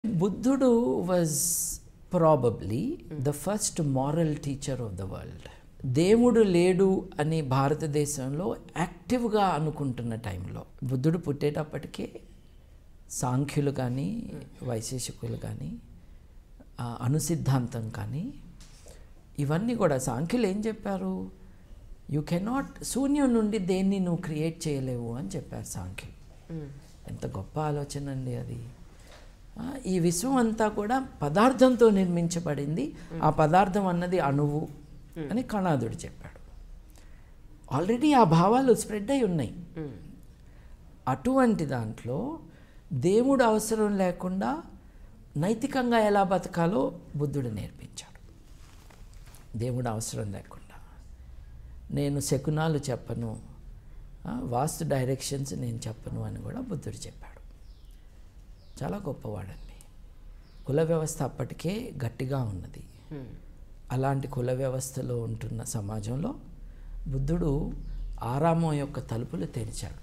బుద్ధుడు was probably the first moral teacher of the world దేవుడు లేడు అని భారతదేశంలో యాక్టివ్గా అనుకుంటున్న టైంలో బుద్ధుడు పుట్టేటప్పటికే సాంఖ్యులు కానీ వైశేషికులు కానీ ఆ, అనుసిద్ధాంతం కానీ ఇవన్నీ కూడా సాంఖ్యులు ఏం చెప్పారు యూ కెనాట్ శూన్యం నుండి దేన్ని నువ్వు క్రియేట్ చేయలేవు అని చెప్పారు సాంఖ్యులు ఎంత గొప్ప ఆలోచన అండి అది ఆ, ఈ విశ్వం అంతా కూడా పదార్థంతో నిర్మించబడింది ఆ పదార్థం అన్నది అణువు అని కణాదుడు చెప్పాడు ఆల్రెడీ ఆ భావాలు స్ప్రెడ్ అయి ఉన్నాయి అటువంటి దాంట్లో దేవుడు అవసరం లేకుండా నైతికంగా ఎలా బతకాలో బుద్ధుడు నేర్పించాడు దేవుడు అవసరం లేకుండా నేను శకునాలు చెప్పను ఆ, వాస్తు డైరెక్షన్స్ నేను చెప్పను అని కూడా బుద్ధుడు చెప్పాడు చాలా గొప్పవాడండి కుల వ్యవస్థ అప్పటికే గట్టిగా ఉన్నది అలాంటి కుల వ్యవస్థలో ఉంటున్న సమాజంలో బుద్ధుడు ఆరామం యొక్క తలుపులు తెరిచాడు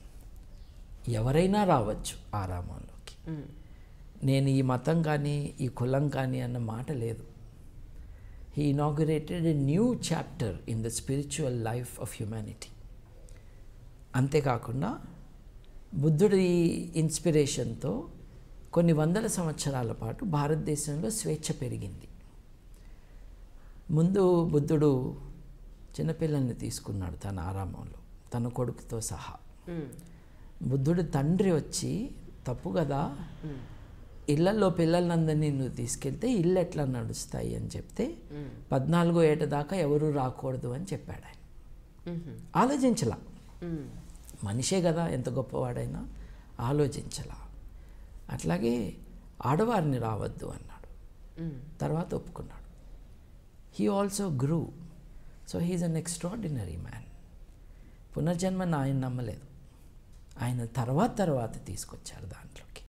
ఎవరైనా రావచ్చు ఆరామంలోకి నేను ఈ మతం కానీ ఈ కులం కానీ అన్న మాట లేదు he inaugurated a new chapter in the spiritual life of humanity అంతేకాకుండా బుద్ధుడి ఇన్స్పిరేషన్తో కొన్ని వందల సంవత్సరాల పాటు భారతదేశంలో స్వేచ్ఛ పెరిగింది ముందు బుద్ధుడు చిన్నపిల్లల్ని తీసుకున్నాడు తన ఆరామంలో తన కొడుకుతో సహా బుద్ధుడి తండ్రి వచ్చి తప్పు కదా ఇళ్లలో పిల్లలందరినీ నువ్వు తీసుకెళ్తే ఇల్లు ఎట్లా నడుస్తాయి అని చెప్తే పద్నాలుగో ఏట దాకా ఎవరు రాకూడదు అని చెప్పాడు ఆయన ఆలోచించలా మనిషే కదా ఎంత గొప్పవాడైనా ఆలోచించలా అట్లాగే ఆడవారిని రావద్దు అన్నాడు తర్వాత ఒప్పుకున్నాడు he also grew so he's an extraordinary man పునర్జన్మను ఆయన నమ్మలేదు ఆయన తర్వాత తర్వాత తీసుకొచ్చారు దాంట్లో